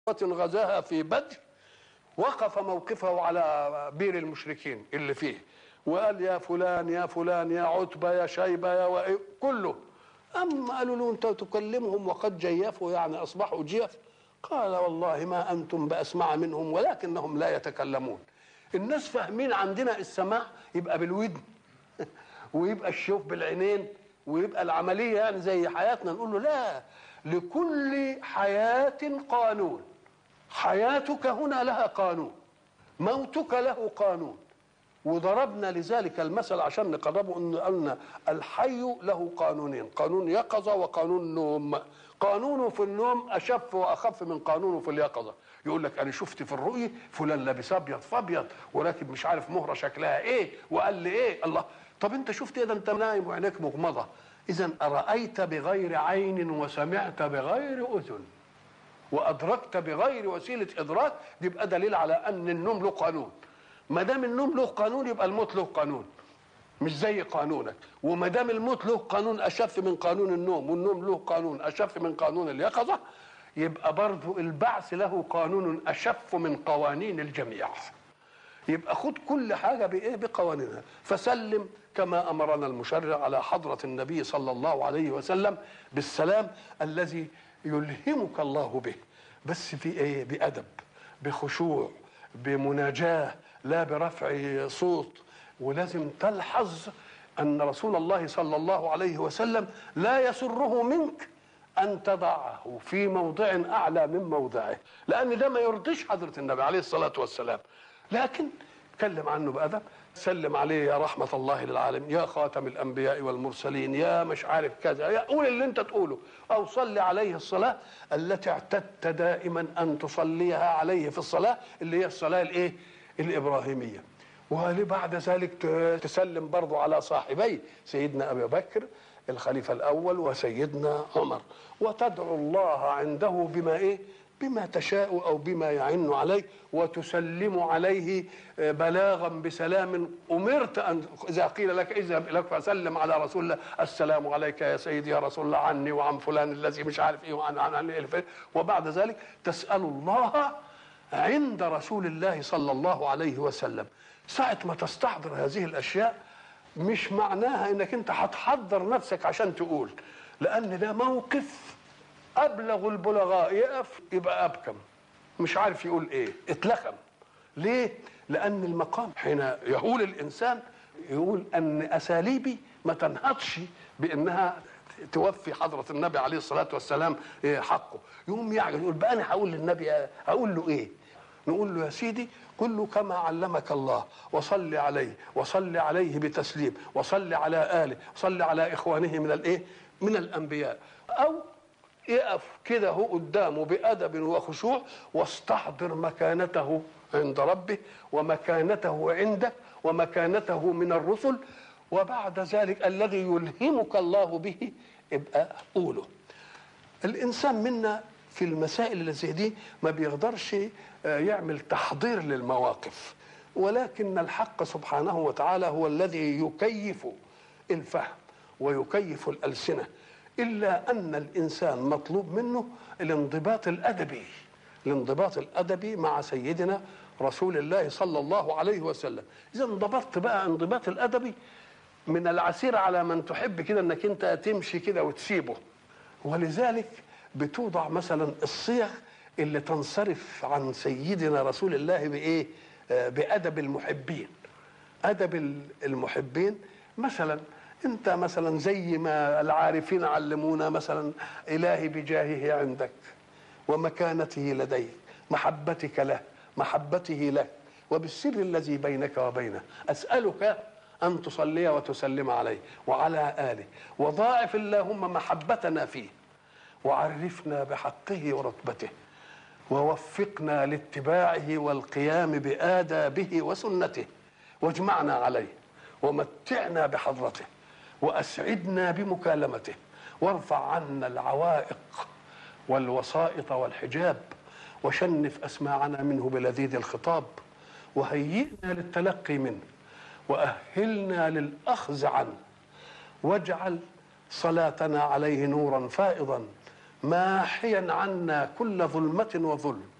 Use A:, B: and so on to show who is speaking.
A: غزاها في بدر وقف موقفه على بير المشركين اللي فيه وقال يا فلان يا فلان يا عتبة يا شيبة يا وإيه كله أما قالوا له أنت تكلمهم وقد جيفوا يعني أصبحوا جيف قال والله ما أنتم بأسمع منهم ولكنهم لا يتكلمون الناس فاهمين عندنا السماع يبقى بالودن ويبقى الشوف بالعينين ويبقى العملية يعني زي حياتنا نقول له لا لكل حياة قانون حياتك هنا لها قانون موتك له قانون وضربنا لذلك المثل عشان نقربه ان قلنا الحي له قانونين قانون يقظه وقانون نوم قانونه في النوم اشف واخف من قانونه في اليقظه يقول لك انا شفت في الرؤيه فلان لابس ابيض فابيض وراكب مش عارف مهره شكلها ايه وقال لي ايه الله طب انت شفت ايه ده انت نايم وعينيك مغمضه اذا ارايت بغير عين وسمعت بغير اذن وادركت بغير وسيله ادراك يبقى دليل على ان النوم له قانون ما دام النوم له قانون يبقى الموت له قانون مش زي قانونك وما دام الموت له قانون اشف من قانون النوم والنوم له قانون اشف من قانون اليقظه يبقى برضه البعث له قانون اشف من قوانين الجميع يبقى خد كل حاجه بايه بقوانينها فسلم كما امرنا المشرع على حضره النبي صلى الله عليه وسلم بالسلام الذي يلهمك الله به بس في ايه بادب بخشوع بمناجاه لا برفع صوت ولازم تلحظ ان رسول الله صلى الله عليه وسلم لا يسره منك ان تضعه في موضع اعلى من موضعه لان ده ما يرضيش حضره النبي عليه الصلاه والسلام لكن تكلم عنه بادب سلم عليه يا رحمة الله للعالمين يا خاتم الأنبياء والمرسلين يا مش عارف كذا يا قول اللي أنت تقوله أو صل عليه الصلاة التي اعتدت دائما أن تصليها عليه في الصلاة اللي هي الصلاة الإيه الإبراهيمية وبعد ذلك تسلم برضو على صاحبي سيدنا أبي بكر الخليفة الأول وسيدنا عمر وتدعو الله عنده بما إيه بما تشاء او بما يعن عليك وتسلم عليه بلاغا بسلام امرت ان اذا قيل لك اذهب اليك فسلم على رسول الله السلام عليك يا سيدي يا رسول الله عني وعن فلان الذي مش عارف ايه وعن عن, عن وبعد ذلك تسال الله عند رسول الله صلى الله عليه وسلم ساعه ما تستحضر هذه الاشياء مش معناها انك انت هتحضر نفسك عشان تقول لان ده موقف ابلغ البلغاء يقف يبقى ابكم مش عارف يقول ايه اتلخم ليه لان المقام حين يهول الانسان يقول ان اساليبي ما تنهضش بانها توفي حضرة النبي عليه الصلاة والسلام حقه يقوم يعجل يقول بقى أنا هقول للنبي أقول له إيه نقول له يا سيدي قل له كما علمك الله وصل عليه وصل عليه بتسليم وصل على آله وصل على إخوانه من الإيه من الأنبياء أو يقف كده هو قدامه بأدب وخشوع واستحضر مكانته عند ربه ومكانته عندك ومكانته من الرسل وبعد ذلك الذي يلهمك الله به ابقى قوله الإنسان منا في المسائل اللي زي دي ما بيقدرش يعمل تحضير للمواقف ولكن الحق سبحانه وتعالى هو الذي يكيف الفهم ويكيف الألسنة إلا أن الإنسان مطلوب منه الانضباط الأدبي الانضباط الأدبي مع سيدنا رسول الله صلى الله عليه وسلم إذا انضبطت بقى انضباط الأدبي من العسير على من تحب كده أنك أنت تمشي كده وتسيبه ولذلك بتوضع مثلا الصيغ اللي تنصرف عن سيدنا رسول الله بإيه بأدب المحبين أدب المحبين مثلا انت مثلا زي ما العارفين علمونا مثلا الهي بجاهه عندك ومكانته لديك محبتك له محبته لك وبالسر الذي بينك وبينه اسالك ان تصلي وتسلم عليه وعلى اله وضاعف اللهم محبتنا فيه وعرفنا بحقه ورتبته ووفقنا لاتباعه والقيام بادابه وسنته واجمعنا عليه ومتعنا بحضرته واسعدنا بمكالمته وارفع عنا العوائق والوسائط والحجاب وشنف اسماعنا منه بلذيذ الخطاب وهيئنا للتلقي منه واهلنا للاخذ عنه واجعل صلاتنا عليه نورا فائضا ماحيا عنا كل ظلمة وظلم